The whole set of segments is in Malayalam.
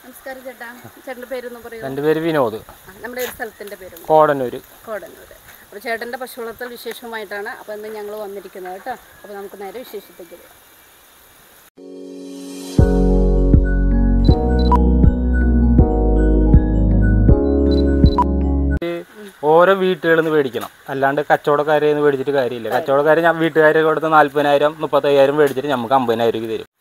നമസ്കാരം ചേട്ടാ ചേട്ടൻ്റെ പേരൊന്ന് പറയൂ എൻ്റെ പേര് വിനോദ് ആ, നമ്മുടെ ഒരു സ്ഥലത്തിൻ്റെ പേരൊന്ന് കോടന്നൂർ കോടന്നൂർ അപ്പോൾ ചേട്ടൻ്റെ പശു വളർത്തൽ വിശേഷമായിട്ടാണ് അപ്പോൾ ഇന്ന് ഞങ്ങൾ വന്നിരിക്കുന്നത് കേട്ടോ അപ്പോൾ നമുക്ക് നേരെ വിശേഷത്തേക്ക് പോകാം ഓരോ വീട്ടുകളിൽ നിന്ന് മേടിക്കണം അല്ലാണ്ട് കച്ചവടക്കാരെ നിന്ന് മേടിച്ചിട്ട് കാര്യമില്ല കച്ചവടക്കാർ ഞാൻ വീട്ടുകാരെ കൊടുത്ത് നാല്പതിനായിരം മുപ്പത്തയ്യായിരം മേടിച്ചിട്ട് നമുക്ക് അമ്പതിനായിരം രൂപ തരും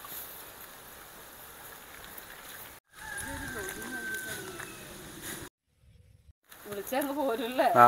വിളിച്ചങ്ങ് പോരല്ലേ ആ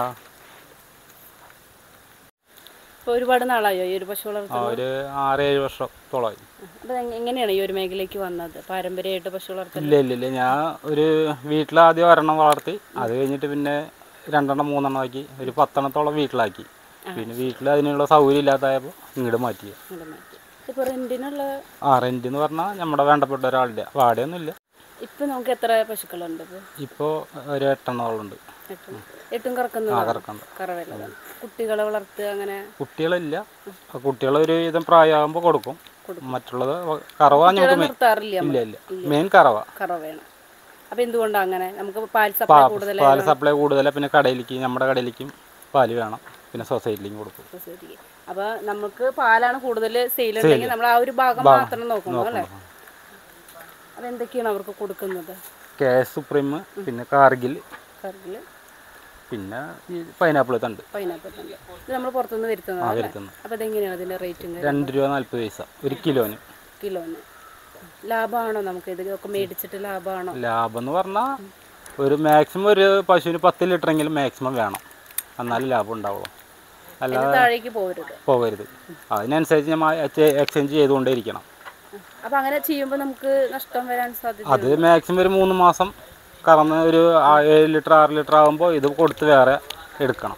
ഇപ്പോൾ ഒരുപാട് നാളായോ ഈ ഒരു പശു ആ, വളർത്തൽ ഒരു ആറേഴ് വർഷത്തോളമായി അപ്പോൾ എങ്ങനെയാണ് ഈ ഒരു മേഖലയ്ക്ക് വന്നത് പാരമ്പര്യമായിട്ട് പശു വളർത്തൽ ഇല്ല ഇല്ല ഇല്ല ഞാൻ ഒരു വീട്ടിൽ ആദ്യം ഒരെണ്ണം വളർത്തി അത് കഴിഞ്ഞിട്ട് പിന്നെ രണ്ടെണ്ണം മൂന്നെണ്ണം ആക്കി ഒരു പത്തെണ്ണത്തോളം വീട്ടിലാക്കി പിന്നെ വീട്ടിൽ അതിനുള്ള സൗകര്യം ഇല്ലാതായപ്പോൾ ഇങ്ങോട്ട് മാറ്റി ഇങ്ങോട്ട് മാറ്റി ഇപ്പോൾ റെൻറ്റിനുള്ള ആ റെന്റ് എന്ന് പറഞ്ഞാൽ നമ്മുടെ വേണ്ടപ്പെട്ട ഒരാളുടെ വാടകയൊന്നുമില്ല ഇപ്പം നമുക്ക് എത്ര പശുക്കളുണ്ട് ഇപ്പോൾ ഇപ്പോൾ ഒരു എട്ടെണ്ണോളുണ്ട് എട്ടും എട്ടും കറക്കുന്നത് കറക്കണ്ട കറവല്ലതാണ് കുട്ടികളെ വളർത്തുക അങ്ങനെ കുട്ടികളില്ല ആ കുട്ടികൾ ഒരു വിധം പ്രായമാകുമ്പോൾ കൊടുക്കും മറ്റുള്ളത് കറവ നമുക്ക് മെ- നിർത്താറില്ല ഇല്ല ഇല്ല മെയിൻ കറവ കറവയാണ് അപ്പോൾ എന്തുകൊണ്ടാണ് അങ്ങനെ നമുക്ക് പാൽ സപ്ലൈ കൂടുതൽ പാൽ സപ്ലൈ കൂടുതലാണ് പിന്നെ കടയിലേക്ക് നമ്മുടെ കടയിലേക്കും പാല് വേണം പിന്നെ സൊസൈറ്റിയിലേക്കും കൊടുക്കും ശരി അപ്പോൾ നമുക്ക് പാലാണ് കൂടുതൽ സെയിൽ ഉണ്ടെങ്കിൽ നമ്മൾ ആ ഒരു ഭാഗം മാത്രം നോക്കുന്നു അല്ലേ അപ്പോൾ എന്തൊക്കെയാണ് അവർക്ക് കൊടുക്കുന്നത് കെ എസ് സുപ്രീം പിന്നെ കാർഗിൽ കറിയിൽ പിന്നെ ഈ പൈനാപ്പിൾ തണ്ട് പൈനാപ്പിൾ തന്നെ ഇത് നമ്മൾ പുറത്തുനിന്ന് വരുത്തുന്നതാണ് അല്ലേ വരുത്തുന്നത് അപ്പോൾ അതെങ്ങനെയാണ് അതിൻ്റെ റേറ്റും രണ്ട് രൂപ നാൽപ്പത് പൈസ ഒരു കിലോന് കിലോന് ലാഭമാണോ നമുക്ക് ഇതൊക്കെ മേടിച്ചിട്ട് ലാഭമാണോ ലാഭം എന്ന് പറഞ്ഞാൽ ഒരു മാക്സിമം ഒരു പശുവിന് പത്ത് ലിറ്ററെങ്കിലും മാക്സിമം വേണം എന്നാലും ലാഭം ഉണ്ടാവുള്ളൂ അല്ലാതെ അതിന് താഴേക്ക് പോകരുത് പോകരുത് അതിനനുസരിച്ച് നമ്മൾ എക്സ്ചേഞ്ച് ചെയ്തുകൊണ്ടേയിരിക്കണം അപ്പോൾ അങ്ങനെ ചെയ്യുമ്പോൾ നമുക്ക് നഷ്ടം വരാൻ സാധ്യത അത് മാക്സിമം ഒരു മൂന്ന് മാസം കറന്ന് ഒരു ആ- ഏഴ് ലിറ്റർ ആറ് ലിറ്റർ ആകുമ്പോൾ ഇത് കൊടുത്ത് വേറെ എടുക്കണം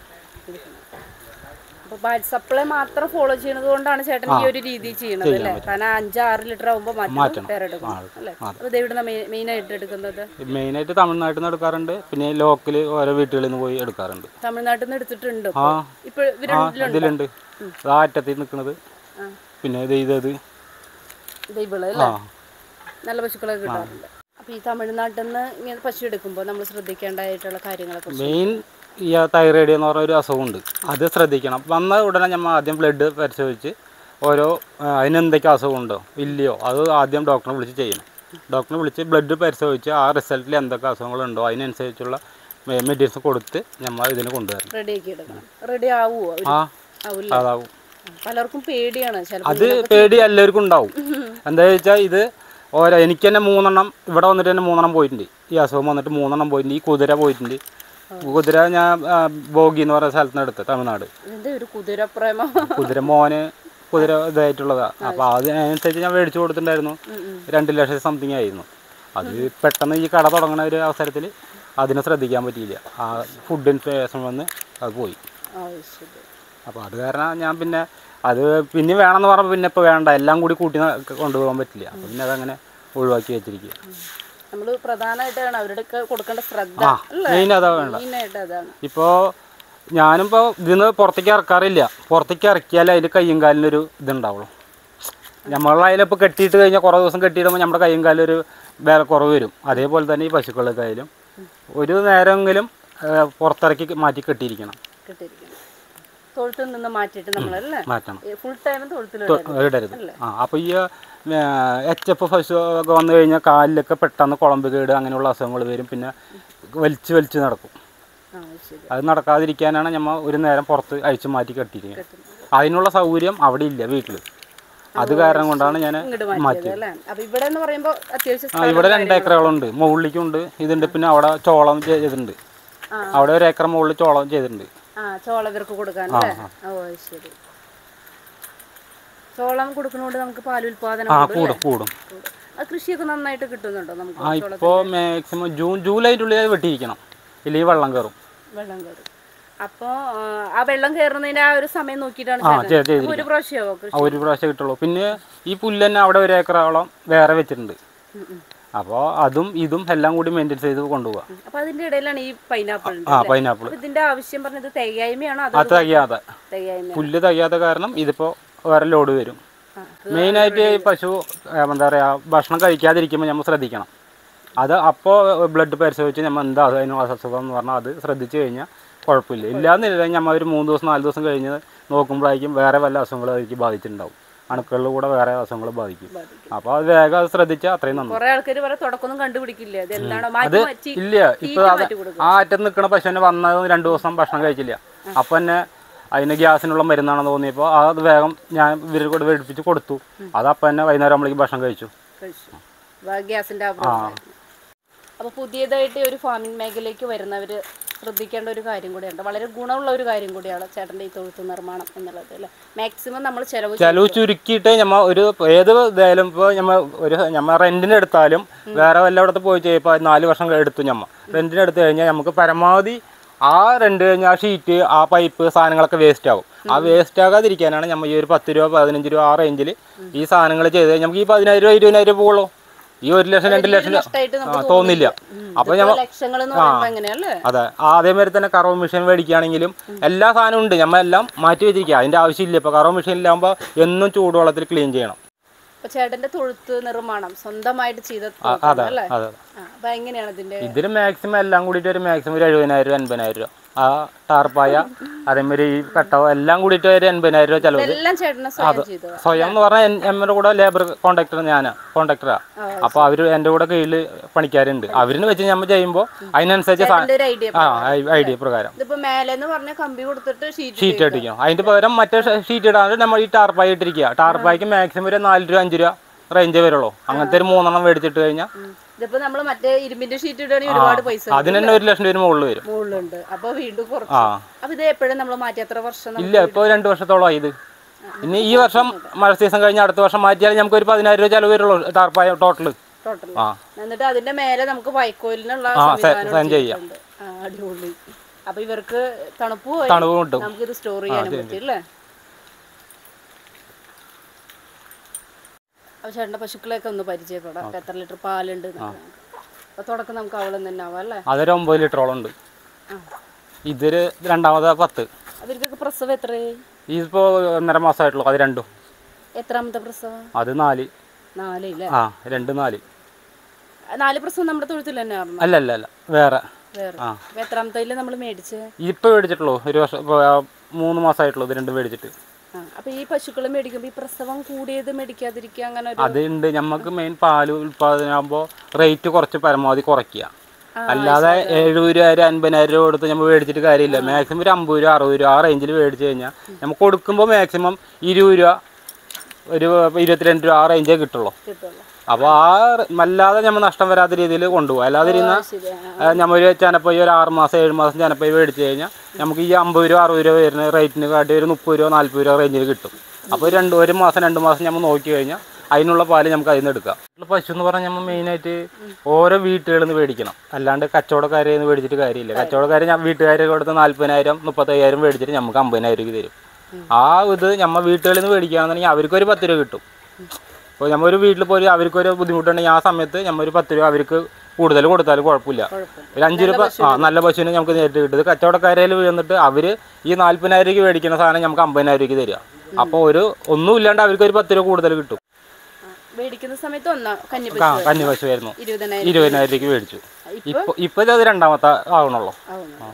അപ്പോൾ പാൽ സപ്ലൈ മാത്രം ഫോളോ ചെയ്യുന്നത് കൊണ്ടാണ് ചേട്ടൻ ഈ ഒരു രീതി ചെയ്യുന്നത് അല്ലേ കാരണം അഞ്ച് ആറ് ലിറ്റർ ആകുമ്പോൾ മാറ്റണം വേറെ എടുക്കണം അല്ലേ അപ്പോൾ ഇത് എവിടെ മെയിൻ ആയിട്ട് എടുക്കുന്നത് മെയിനായിട്ട് തമിഴ്നാട്ടിൽ നിന്ന് എടുക്കാറുണ്ട് പിന്നെ ലോക്കൽ ഓരോ വീട്ടുകളിൽ നിന്ന് പോയി എടുക്കാറുണ്ട് തമിഴ്നാട്ടിൽ നിന്ന് എടുത്തിട്ടുണ്ട് ആ ഇപ്പോൾ ആ ഇവരുണ്ട് ഇതിലുണ്ട് ആ അറ്റത്തിൽ നിൽക്കുന്നത് ആ. പിന്നെ ഇത് ഇതത് ബൈബിള് ആ അല്ലേ നല്ല പശുക്കളൊക്കെ കിട്ടാറുണ്ട് അപ്പോൾ ഈ തമിഴ്നാട്ടിൽ നിന്ന് ഇങ്ങനെ പശു എടുക്കുമ്പോൾ നമ്മൾ ശ്രദ്ധിക്കേണ്ടതായിട്ടുള്ള കാര്യങ്ങളൊക്കെ മെയിൻ ഈ തൈറോയിഡ് എന്ന് പറഞ്ഞ ഒരു അസുഖമുണ്ട് അത് ശ്രദ്ധിക്കണം വന്ന ഉടനെ നമ്മൾ ആദ്യം ബ്ലഡ് പരിശോധിച്ച് ഓരോ ആ, അതിനെന്തൊക്കെ അസുഖമുണ്ടോ ഇല്ലയോ അത് ആദ്യം ഡോക്ടറെ വിളിച്ച് ചെയ്യണം ഡോക്ടറെ വിളിച്ച് ബ്ലഡ് പരിശോധിച്ച് ആ റിസൾട്ടിൽ എന്തൊക്കെ അസുഖങ്ങളുണ്ടോ അതിനനുസരിച്ചുള്ള മെഡിസിൻ കൊടുത്ത് നമ്മൾ ഇതിന് കൊണ്ടുവരണം റെഡി ആക്കി എടുക്കണം റെഡി ആവുമോ അവര്? ആ ആവില്ല അതാവും പലർക്കും പേടിയാണ് ചിലപ്പോൾ അത് പേടി എല്ലാവർക്കും ഉണ്ടാവും എന്താ വെച്ചാൽ ഇത് ഓരോ എനിക്ക് തന്നെ മൂന്നെണ്ണം ഇവിടെ വന്നിട്ട് തന്നെ മൂന്നെണ്ണം പോയിട്ടുണ്ട് ഈ അസുഖം വന്നിട്ട് മൂന്നെണ്ണം പോയിട്ടുണ്ട് ഈ കുതിര പോയിട്ടുണ്ട് കുതിര ഞാൻ ആ, ബോഗി എന്ന് പറയുന്ന സ്ഥലത്ത് നിന്ന് എടുത്ത് തമിഴ്നാട് ഇതിന്റെ ഒരു കുതിരപ്രേമം കുതിര മോന് കുതിര ഇതായിട്ടുള്ളതാ അപ്പോൾ അതിനനുസരിച്ച് ഞാൻ മേടിച്ചു കൊടുത്തിട്ടുണ്ടായിരുന്നു രണ്ട് ലക്ഷം സംതിങ് ആയിരുന്നു അത് പെട്ടെന്ന് ഈ കട തുടങ്ങുന്ന ഒരു അവസരത്തിൽ അതിനെ ശ്രദ്ധിക്കാൻ പറ്റിയില്ല ആ ഫുഡ് ഇൻഫേഷൻ വന്ന് അത് പോയി ആ ശരി അപ്പോൾ അത് കാരണം ഞാൻ പിന്നെ അത് പിന്നെ വേണമെന്ന് പറഞ്ഞപ്പോൾ പിന്നെ ഇപ്പോൾ വേണ്ട എല്ലാം കൂടി കൂട്ടി ന- കൊണ്ടുപോകാൻ പറ്റില്ല അപ്പോൾ പിന്നെ അതങ്ങനെ ഒഴിവാക്കി വെച്ചിരിക്കുക നമ്മൾ പ്രധാനമായിട്ടാണ് അവരുടെ കൊടുക്കേണ്ട ശ്രദ്ധ ആ മെയിൻ അതാ വേണ്ട മെയിനായിട്ട് അതാണ് ഇപ്പോൾ ഞാനിപ്പോൾ ഇതിന്ന് പുറത്തേക്ക് ഇറക്കാറില്ല പുറത്തേക്ക് ഇറക്കിയാലേ അതിൻ്റെ കയ്യും കാലിനൊരു ഇതുണ്ടാവുള്ളൂ നമ്മളതിലിപ്പോൾ കെട്ടിയിട്ട് കഴിഞ്ഞാൽ കുറേ ദിവസം കെട്ടിയിടുമ്പോൾ നമ്മുടെ കയ്യും കാലിലൊരു വേറെ കുറവ് വരും അതേപോലെ തന്നെ ഈ പശുക്കളൊക്കെയായാലും ഒരു നേരമെങ്കിലും ആ, പുറത്തിറക്കി മാറ്റി കെട്ടിയിരിക്കണം കിട്ടിയിരിക്കുന്നത് തൊഴുത്തിൽ നിന്ന് മാറ്റിയിട്ട് നമ്മളല്ലേ മാറ്റണം ഫുൾ ടൈം തൊഴുത്തിൽ ഇടരുത് ആ അപ്പോൾ ഈ എച്ച് എഫ് പശു ഒക്കെ വന്നു കഴിഞ്ഞാൽ കാലിലൊക്കെ പെട്ടെന്ന് കുളമ്പ് കേട് അങ്ങനെയുള്ള അസുഖങ്ങൾ വരും പിന്നെ വലിച്ച് വലിച്ച് നടക്കും ആ ശരി അത് നടക്കാതിരിക്കാനാണ് നമ്മൾ ഒരു നേരം പുറത്ത് അഴിച്ചു മാറ്റി കെട്ടിയിരിക്കുന്നത് അതിനുള്ള സൗകര്യം അവിടെ ഇല്ല വീട്ടിൽ അത് കാരണം കൊണ്ടാണ് ഞാൻ ഇങ്ങോട്ട് മാറ്റിയത് മാറ്റിയത് അല്ലേ അപ്പൊ ഇവിടെ എന്ന് പറയുമ്പോൾ അത്യാവശ്യം ആ ഇവിടെ രണ്ട് ഏക്കറുകളുണ്ട് മുകളിലേക്കുണ്ട് ഇതുണ്ട് പിന്നെ അവിടെ ചോളം ചെയ്തിട്ടുണ്ട് ആ. അവിടെ ഒരു ഏക്കർ മുകളിൽ ചോളം ചെയ്തിട്ടുണ്ട് ആ ചോളം ഇവർക്ക് കൊടുക്കാൻ അല്ലേ ഓ അത് ശരി ചോളം കൊടുക്കുന്നതുകൊണ്ട് നമുക്ക് പാൽ ഉൽപാദനം ആ കൂടും കൂടും കൂടും കൂടും. ആ കൃഷിയൊക്കെ നന്നായിട്ട് കിട്ടുന്നുണ്ടോ നമുക്ക് ആ ഇപ്പോൾ മാക്സിമം ജൂൺ ജൂലൈൻ്റെ ഉള്ളിൽ വെട്ടിയിരിക്കണം ഇല്ലെങ്കിൽ വെള്ളം കയറും വെള്ളം കയറും അപ്പോൾ ആ വെള്ളം കയറുന്നതിന്റെ ആ ഒരു സമയം നോക്കിയിട്ടാണ് ആ ചേട്ടൻ. ചെയ്ത് അപ്പൊ ഒരു പ്രാവശ്യമോ ആ കൃഷി ഒരു പ്രാവശ്യം കിട്ടുള്ളൂ പിന്നെ ഈ പുല്ല് തന്നെ അവിടെ ഒരു ഏക്കറോളം വേറെ വെച്ചിട്ടുണ്ട് ഉം, ഉം. അപ്പോൾ അതും ഇതും എല്ലാം കൂടി മെയിൻറ്റെയിൻ ചെയ്ത് കൊണ്ടുപോകാം അപ്പൊ അതിന്റെ ഇടയിലാണ് ഈ പൈനാപ്പിൾ ആ പൈനാപ്പിൾ അപ്പൊ ഇതിന്റെ ആവശ്യം പറഞ്ഞത് തികയായ്മയാണോ അതോ അത് തികയാതെ തികയായ്മ പുല്ല് തികയാത്ത കാരണം ഇതിപ്പോൾ വേറെ ലോഡ് വരും ആ, മെയിനായിട്ട് ഈ പശു ഏ, എന്താ പറയുക ഭക്ഷണം കഴിക്കാതിരിക്കുമ്പോൾ നമ്മൾ ശ്രദ്ധിക്കണം അത് അപ്പോൾ ബ്ലഡ് പരിശോധിച്ച് നമ്മൾ എന്താ അതിന് അസുഖം എന്ന് പറഞ്ഞാൽ അത് ശ്രദ്ധിച്ചു കഴിഞ്ഞാൽ കുഴപ്പമില്ല ഇല്ലാന്നില്ല നമ്മൾ ഒരു മൂന്ന് ദിവസം നാല് ദിവസം കഴിഞ്ഞ് നോക്കുമ്പോഴായിരിക്കും വേറെ വല്ല അസുഖങ്ങളും അതിലേക്ക് ബാധിച്ചിട്ടുണ്ടാവും അണുക്കളിൽ കൂടെ വേറെ അസുഖങ്ങൾ ബാധിക്കും അപ്പോൾ അത് വേഗം അത് ശ്രദ്ധിച്ചാൽ അത്രയും നന്നായി കുറെ ആൾക്കാർ വേറെ തുടക്കൊന്നും കണ്ടുപിടിക്കില്ല ഇത് എന്താണോ മാറ്റി മാറ്റി ഇല്ല ഇപ്പൊ തീറ്റ അത് മാറ്റി കൊടുക്കും ആ അറ്റത്ത് നിൽക്കുന്ന പശുവിനെ വന്നത് രണ്ടു ദിവസം ഭക്ഷണം കഴിച്ചില്ല അപ്പൊ തന്നെ അതിന് ഗ്യാസിനുള്ള മരുന്നാണെന്ന് തോന്നിയപ്പോൾ അത് വേഗം ഞാൻ ഇവർ കൂടെ മേടിപ്പിച്ച് കൊടുത്തു അത് അപ്പം തന്നെ വൈകുന്നേരം ആകുമ്പോഴേക്കും ഭക്ഷണം കഴിച്ചു കഴിച്ചു വാ, ഗ്യാസിന്റെ ആവശ്യം അപ്പൊ പുതിയതായിട്ട് ഈ ഒരു ഫാമിംഗ് മേഖലയിലേക്ക് വരുന്നവര് ശ്രദ്ധിക്കേണ്ട ഒരു കാര്യം കൂടിയുണ്ട് വളരെ ഗുണമുള്ള ഒരു കാര്യം കൂടിയാണ് ചേട്ടന്റെ ഈ തൊഴുത്ത് നിർമ്മാണം എന്നുള്ളത് അല്ലേ മാക്സിമം നമ്മൾ ചെലവ് ചെലവ് ചുരുക്കിയിട്ട് നമ്മ ഒരു ഏത് ഇതായാലും ഇപ്പോൾ നമ്മ ഒരു നമ്മ റെന്റിന് എടുത്താലും വേറെ വല്ലയിടത്ത് പോയി ചെയ്യുമ്പോൾ നാല് വർഷം എടുത്തു നമ്മ റെന്റിന് എടുത്തു കഴിഞ്ഞാൽ നമുക്ക് പരമാവധി ആ റെന്റ് കഴിഞ്ഞാൽ ആ ഷീറ്റ് ആ പൈപ്പ് സാധനങ്ങളൊക്കെ വേസ്റ്റ് ആവും ആ വേസ്റ്റ് ആകാതിരിക്കാനാണ് നമ്മൾ ഈ ഒരു പത്ത് രൂപ പതിനഞ്ച് രൂപ ആ റേഞ്ചിൽ ഈ സാധനങ്ങൾ ചെയ്ത് കഴിഞ്ഞാൽ നമുക്ക് ഈ പതിനായിരം രൂപ ഇരുപതിനായിരം രൂപ പോകുള്ളൂ ഈ ഒരു ലക്ഷം രണ്ട് ലക്ഷം രൂപ നഷ്ടമായിട്ട് ആ, നമുക്ക് തോന്നില്ല അപ്പൊ ഞമ്മ ലക്ഷങ്ങൾ എന്ന് പറയുമ്പോ എങ്ങനെയല്ലേ അതെ അതേമാതിരി തന്നെ കറവ് മെഷീൻ മേടിക്കുകയാണെങ്കിലും എല്ലാ സാധനവും ഉണ്ട് നമ്മ എല്ലാം മാറ്റി വെച്ചിരിക്കുക അതിന്റെ ആവശ്യമില്ല ഇപ്പൊ കറവ് മെഷീനിലാകുമ്പോൾ എന്നും ചൂടുവെള്ളത്തിൽ ക്ലീൻ ചെയ്യണം അപ്പൊ ചേട്ടന്റെ തൊഴുത്ത് നിർമ്മാണം സ്വന്തമായിട്ട് ചെയ്ത ആ, തൊഴുത്താണ് അതെ അല്ലേ അതെ ആ, അപ്പൊ എങ്ങനെയാണ് ഇതിന്റെ ഇതിന് മാക്സിമം എല്ലാം കൂടിയിട്ട് ഒരു മാക്സിമം ഒരു എഴുപതിനായിരം രൂപ എൺപതിനായിരം രൂപ ആ ടാർപ്പായ അതേമാതിരി ഈ കട്ടവ എല്ലാം കൂടിയിട്ട് ഒരു എൺപതിനായിരം രൂപ ചെലവ് എല്ലാം ചേട്ടനെ സ്വയം ചെയ്തത് സ്വയം എന്ന് പറഞ്ഞാൽ എമ്മയുടെ കൂടെ ലേബർ കോൺട്രാക്ടർ ഞാനാ കോൺട്രാക്ടറാ അപ്പൊ അവര് എന്റെ കൂടെ കീഴിൽ പണിക്കാരുണ്ട് അവരിന് വെച്ച് നമ്മൾ ചെയ്യുമ്പോൾ അതിനനുസരിച്ച് സാ- ചേട്ടന്റെ ഒരു ഐഡിയ ആ ഐഡിയ പ്രകാരം ഇതിപ്പോ മേലെന്ന് പറഞ്ഞ കമ്പി കൊടുത്തിട്ട് ഷീറ്റ് ഷീറ്റ് അടിക്കണം അതിന്റെ പകരം മറ്റേ ഷീറ്റ് ഇടാണ്ട് നമ്മൾ ഈ ടാർപ്പായി ഇട്ടിരിക്കുക ടാർപ്പായ്ക്ക് മാക്സിമം ഒരു നാല് രൂപ അഞ്ച് രൂപ റേഞ്ച് വരുള്ളൂ അങ്ങനത്തെ ഒരു മൂന്നെണ്ണം മേടിച്ചിട്ട് കഴിഞ്ഞാൽ ഇതിപ്പോ നമ്മള് മറ്റേ ഇരുമ്പിന്റെ ഷീറ്റ് ഇടുകയാണെങ്കിൽ ഒരുപാട് പൈസ അതിന് തന്നെ ഒരു ലക്ഷം രൂപ മുകളിൽ വരും മുകളിലുണ്ട് അപ്പൊ വീണ്ടും കുറച്ച് ആ അപ്പൊ ഇത് എപ്പോഴും നമ്മൾ മാറ്റി എത്ര വർഷം നമ്മൾ ഇല്ല ഇപ്പോൾ രണ്ട് വർഷത്തോളമായി ഇത് ഇനി ഈ വർഷം മഴ സീസൺ കഴിഞ്ഞ് അടുത്ത വർഷം മാറ്റിയാൽ നമുക്ക് ഒരു പതിനായിരം രൂപ ചെലവ് വരുള്ളൂ ടാർപ്പായ ടോട്ടൽ ടോട്ടൽ ആ എന്നിട്ട് അതിന്റെ മേലെ നമുക്ക് വൈക്കോലിനുള്ള ആ, സംവിധാനം സെൻ ചെയ്യാം. ചെയ്തിട്ടുണ്ട്. ആ, അടിപൊളി അപ്പൊ ഇവർക്ക് തണുപ്പ് പോയി തണുപ്പ് കിട്ടും നമുക്കിത് സ്റ്റോർ ചെയ്യാനും പറ്റും അല്ലേ അപ്പൊ ചേട്ടന്റെ പശുക്കളെയൊക്കെ ഒന്ന് പരിചയപ്പെടാം അപ്പൊ എത്ര ലിറ്റർ പാലുണ്ട് എന്നൊക്കെ. അപ്പൊ തുടക്കം നമുക്ക് അവളം തന്നെ ആവാം അല്ലേ അതൊരു ഒമ്പത് ലിറ്ററോളം ഉണ്ട് ആ. ഇതൊരു രണ്ടാമത് പത്ത് അവർക്കൊക്കെ പ്രസവം എത്രയായി ഇതിപ്പോൾ ഒന്നര മാസമായിട്ടുള്ളൂ അത് രണ്ടും എത്രാമത്തെ പ്രസവം അത് നാല് നാല് ഇല്ലേ ആ രണ്ട് നാല് നാല് പ്രസവം നമ്മുടെ തൊഴുത്തിൽ തന്നെ ആയിരുന്നു അല്ല അല്ല അല്ല വേറെ വേറെ ആ. അപ്പൊ എത്രാമത്തെ നമ്മൾ മേടിച്ചത് ഇപ്പോൾ മേടിച്ചിട്ടുള്ളൂ ഒരു വർഷം ഇപ്പൊ, ആ, മൂന്ന് മാസമായിട്ടുള്ളൂ ഇത് രണ്ടും മേടിച്ചിട്ട് ആ, അപ്പൊ ഈ പശുക്കളെ മേടിക്കുമ്പോ ഈ പ്രസവം കൂടിയത് മേടിക്കാതിരിക്കുക അങ്ങനെ ഒരു അതുണ്ട് നമുക്ക് മെയിൻ പാല് ഉൽപ്പാദനമാകുമ്പോൾ റേറ്റ് കുറച്ച് പരമാവധി കുറയ്ക്കുക അല്ലാതെ എഴുപത് രൂപ അൻപതിനായിരം രൂപ കൊടുത്ത് നമ്മൾ മേടിച്ചിട്ട് കാര്യമില്ല മാക്സിമം ഒരു അമ്പത് രൂപ അറുപത് രൂപ ആ റേഞ്ചിൽ മേടിച്ച് കഴിഞ്ഞാൽ നമുക്ക് കൊടുക്കുമ്പോൾ മാക്സിമം ഇരുപത് രൂപ ഒരു ഇരുപത്തിരണ്ട് രൂപ ആ റേഞ്ചേ കിട്ടുള്ളൂ കിട്ടുള്ളൂ അപ്പോൾ ആ റെ- അല്ലാതെ നമ്മൾ നഷ്ടം വരാത്ത രീതിയിൽ കൊണ്ടുപോകും അല്ലാതെ ഇരുന്ന ശരി ആ. നമ്മൾ ഒരു ചനപ്പൈ ഒരു ആറ് മാസം ഏഴ് മാസം ചനപ്പൈ മേടിച്ച് കഴിഞ്ഞാൽ നമുക്ക് ഈ അമ്പത് രൂപ അറുപത് രൂപ വരുന്ന റേറ്റിന് കാട്ടി ഒരു മുപ്പത് രൂപ നാൽപ്പത് രൂപ റേഞ്ചിൽ കിട്ടും അപ്പോൾ രണ്ട് ഒരു മാസം രണ്ട് മാസം നമ്മൾ നോക്കി കഴിഞ്ഞാൽ അതിനുള്ള പാല് നമുക്ക് അതിൽ നിന്ന് എടുക്കാം വീട്ടില് പശു എന്ന് പറഞ്ഞാൽ നമ്മൾ മെയിനായിട്ട് ഓരോ വീട്ടുകളിൽ നിന്ന് മേടിക്കണം അല്ലാണ്ട് കച്ചവടക്കാരെ നിന്ന് മേടിച്ചിട്ട് കാര്യമില്ല കച്ചവടക്കാർ വീട്ടുകാരെ കൊടുത്ത് നാൽപ്പതിനായിരം മുപ്പത്തയ്യായിരം മേടിച്ചിട്ട് നമുക്ക് അമ്പതിനായിരം രൂപ തരും ആ ഇത് നമ്മൾ വീട്ടുകളിൽ നിന്ന് മേടിക്കുകയാണെന്നുണ്ടെങ്കിൽ അവർക്കൊരു പത്ത് രൂപ കിട്ടും ഇപ്പോൾ നമ്മൾ ഒരു വീട്ടിൽ പോയി അവർക്കൊരു ബുദ്ധിമുട്ടുണ്ടെങ്കിൽ ആ സമയത്ത് നമ്മൾ ഒരു പത്ത് രൂപ അവർക്ക് കൂടുതൽ കൊടുത്താലും കുഴപ്പമില്ല കുഴപ്പമില്ല. ഒരു അഞ്ച് രൂപ ആ നല്ല പശുവിനെ നമുക്ക് നേരിട്ട് കിട്ടും ഇത് കച്ചവടക്കാരയിൽ വീണിട്ട് അവർ ഈ നാല്പതിനായിരം രൂപയ്ക്ക് മേടിക്കുന്ന സാധനം നമുക്ക് അമ്പതിനായിരം രൂപയ്ക്ക് തരിക അപ്പോൾ ഒരു ഒന്നും ഇല്ലാണ്ട് അവർക്ക് ഒരു പത്ത് രൂപ കൂടുതൽ കിട്ടും ആ, മേടിക്കുന്ന സമയത്ത് ഒന്നാ ആ കഞ്ഞിപ്പശു കന്നി പശു ആയിരുന്നു ഇരുപതിനായിരം ഇരുപതിനായിരം രൂപയ്ക്ക് മേടിച്ചു ഇപ്പൊ ഇപ്പോൾ ഇപ്പോൾ ഇത് രണ്ടാമത്തെ ആവണുള്ളൂ ആവുന്നു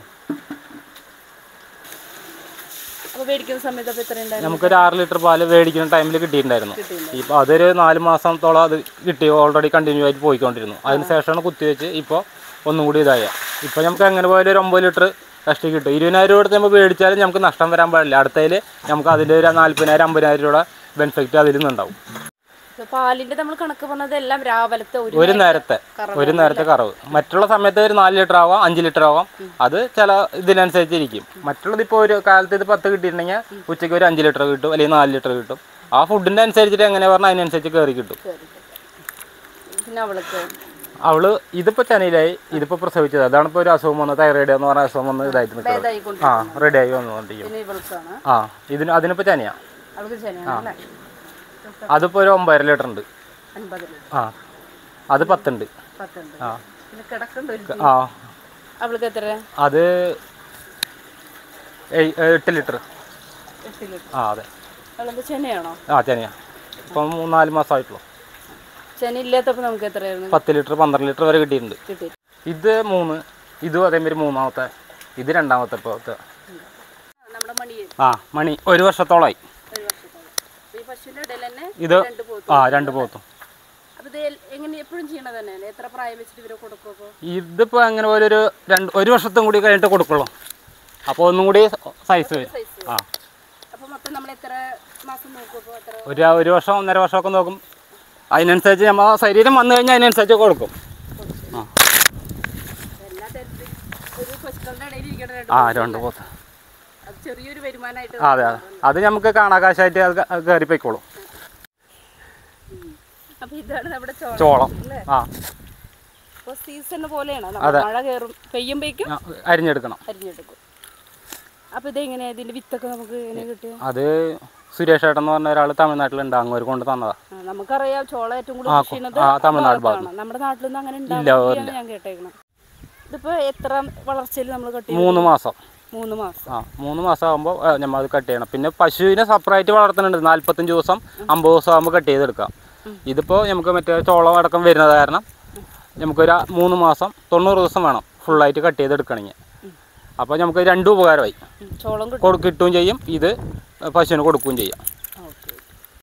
അപ്പൊ മേടിക്കുന്ന സമയത്ത് അപ്പൊ എത്ര ഉണ്ടായിരുന്നു നമുക്കൊരു ആറ് ലിറ്റർ പാല് മേടിക്കുന്ന ടൈമിൽ കിട്ടിയിട്ടുണ്ടായിരുന്നു കിട്ടിയില്ല ഇപ്പോൾ അതൊരു നാല് മാസത്തോളം അത് കിട്ടി ഓൾറെഡി കണ്ടിന്യൂ ആയിട്ട് പോയിക്കൊണ്ടിരുന്നു അതിന് ശേഷമാണ് കുത്തിവെച്ച് ഇപ്പോൾ ഒന്നും കൂടി ഇതായ ഇപ്പോൾ നമുക്ക് എങ്ങനെ പോയാലും ഒരു ഒമ്പത് ലിറ്റർ കഷ്ടി കിട്ടും ഇരുപതിനായിരം രൂപ കൊടുത്ത് നമ്മൾ മേടിച്ചാലും നമുക്ക് നഷ്ടം വരാൻ പാടില്ല അടുത്തതിൽ നമുക്ക് അതിൻ്റെ ഒരു നാൽപ്പതിനായിരം അമ്പതിനായിരം രൂപ ബെനിഫിറ്റ് അതിൽ നിന്നുണ്ടാവും ഇപ്പൊ പാലിന്റെ നമ്മൾ കണക്ക് പറഞ്ഞത് എല്ലാം രാവിലത്തെ ഒരു ഒരു നേരത്തെ കറവ് ഒരു നേരത്തെ കറവ് മറ്റുള്ള സമയത്ത് ഒരു നാല് ലിറ്റർ ആവാം അഞ്ച് ലിറ്റർ ആവാം അത് ചില ഇതിനനുസരിച്ച് ഇരിക്കും മറ്റുള്ളത് ഇപ്പോൾ ഒരു കാലത്ത് ഇത് പത്ത് കിട്ടിയിട്ടുണ്ടെങ്കിൽ ഉച്ചയ്ക്ക് ഒരു അഞ്ച് ലിറ്റർ കിട്ടും അല്ലെങ്കിൽ നാല് ലിറ്റർ കിട്ടും ആ ഫുഡിൻ്റെ അനുസരിച്ചിട്ട് എങ്ങനെ പറഞ്ഞാൽ അതിനനുസരിച്ച് കയറി കിട്ടും പിന്നെ അവൾക്ക് അവള് ഇതിപ്പോ ചനയിലായി ഇതിപ്പോ പ്രസവിച്ചത് അതാണ് ഇപ്പൊ ഒരു അസുഖം വന്ന് തൈറോയിഡ് എന്ന് പറഞ്ഞ അസുഖം വന്ന് ഇതായിട്ട് നിൽക്കുന്നത് ഭേദമായിക്കൊണ്ട് ആ റെഡി ആയി വന്നുകൊണ്ടിരിക്കും പിന്നെ ഇവൾക്കാണ് ആ ഇതിന് അതിനിപ്പോ ചനയാ അവൾക്ക് ശരിയാണ് അല്ലേ അതിപ്പോ ഒരു ഒമ്പതര ലിറ്റർ ഉണ്ട് അൻപത് ആ അത് പത്തുണ്ട് പത്തുണ്ട് ആ പിന്നെ കിടക്കണ്ട ഒരു ആ അവൾക്ക് എത്ര അത് ഏയ്- എട്ട് ലിറ്റർ എട്ട് ലിറ്റർ ആ അതെ അവളെന്താ ചെന്നയാണോ ആ ചനയാ ഇപ്പം മൂന്ന് നാല് മാസമായിട്ടുള്ളൂ ചെന ഇല്ലാത്തപ്പോൾ നമുക്ക് എത്രയായിരുന്നു പത്ത് ലിറ്റർ പന്ത്രണ്ട് ലിറ്റർ വരെ കിട്ടിയിട്ടുണ്ട് കിട്ടി ഇത് മൂന്ന് ഇതും അതേമാതിരി മൂന്നാമത്തെ ഇത് രണ്ടാമത്തെ ഇപ്പോഴത്തെ നമ്മുടെ മണിയിൽ ആ മണി ഒരു വർഷത്തോളമായി ഒരു വർഷത്തോളം അപ്പൊ ഈ പശുവിന്റെ ഇടയിൽ തന്നെ ഇത് രണ്ട് പോത്ത് ആ രണ്ട് പോത്തും അപ്പൊ ഇത് എങ്ങനെ എപ്പോഴും ചെയ്യണത് തന്നെയല്ലേ എത്ര പ്രായം വെച്ചിട്ട് ഇവരെ കൊടുക്കും അപ്പോൾ ഇതിപ്പോൾ അങ്ങനെ പോലെ ഒരു രണ്ട് ഒരു വർഷത്തും കൂടി കഴിഞ്ഞിട്ട് കൊടുക്കുള്ളൂ അപ്പോൾ ഒന്നും കൂടി സൈസ് വരും സൈസ് ആ അപ്പൊ മൊത്തം നമ്മൾ എത്ര മാസം നോക്കും അപ്പോൾ എത്ര ഒരു ഒരു വർഷം ഒന്നര വർഷമൊക്കെ നോക്കും അതിനനുസരിച്ച് നമ്മൾ ശരീരം വന്നു കഴിഞ്ഞാൽ അതിനനുസരിച്ച് കൊടുക്കും ആ എല്ലാ തരത്തിൽ ഒരു പശുക്കളുടെ ഇടയിൽ ഇരിക്കണ രണ്ട് ആ രണ്ട് പോത്ത് അത് ചെറിയൊരു വരുമാനമായിട്ട് ആ, അതെ അതെ അത് നമുക്ക് കാണാകാശമായിട്ട് അത് ക- കയറി പൊയ്ക്കോളും അപ്പൊ ഇതാണ് നമ്മുടെ ചോളം ചോളം ആ അപ്പോൾ സീസൺ പോലെയാണ് നമ്മൾ മഴ കയറും പെയ്യുമ്പോഴേക്കും ആ, അരിഞ്ഞെടുക്കണം അരിഞ്ഞെടുക്കും അപ്പൊ ഇതെങ്ങനെയാ ഇതിന്റെ വിത്തൊക്കെ നമുക്ക് എങ്ങനെ കിട്ടുക അത് സുരേഷ് ഏട്ടൻ എന്ന് പറഞ്ഞ ഒരാൾ തമിഴ്നാട്ടിലുണ്ട് അങ്ങോട്ട് കൊണ്ട് തന്നതാ ആ, നമുക്കറിയാം ചോളം ഏറ്റവും കൂടുതൽ ആ, കൃഷി ചെയ്യുന്നത് ആ, തമിഴ്നാട് ഭാഗത്താണ്. നമ്മുടെ നാട്ടിൽ നിന്ന് അങ്ങനെ ഇല്ല, ഉണ്ടാവില്ല ഞാൻ കേട്ടേക്കണം ഇതിപ്പോ എത്ര വളർച്ചയിൽ നമ്മൾ കട്ട് ചെയ്യും മൂന്ന് മാസം മൂന്ന് മാസം ആ മൂന്ന് മാസം ആകുമ്പോൾ നമ്മൾ അത് കട്ട് ചെയ്യണം പിന്നെ പശുവിനെ സെപ്പറേറ്റ് വളർത്തുന്നുണ്ട് നാൽപ്പത്തഞ്ച് ദിവസം അമ്പത് ദിവസം ആകുമ്പോൾ കട്ട് ചെയ്തെടുക്കാം ഇതിപ്പോൾ നമുക്ക് മറ്റേ ചോളം അടക്കം വരുന്നത് കാരണം നമുക്കൊരു മൂന്ന് മാസം തൊണ്ണൂറ് ദിവസം വേണം ഫുള്ളായിട്ട് കട്ട് ചെയ്തെടുക്കണമെങ്കിൽ അപ്പോൾ നമുക്ക് രണ്ട് ഉപകാരമായി ഉം, ചോളം കിട്ടും കൊടു കിട്ടുകയും ചെയ്യും ഇത് പശുവിന് കൊടുക്കുകയും ചെയ്യാം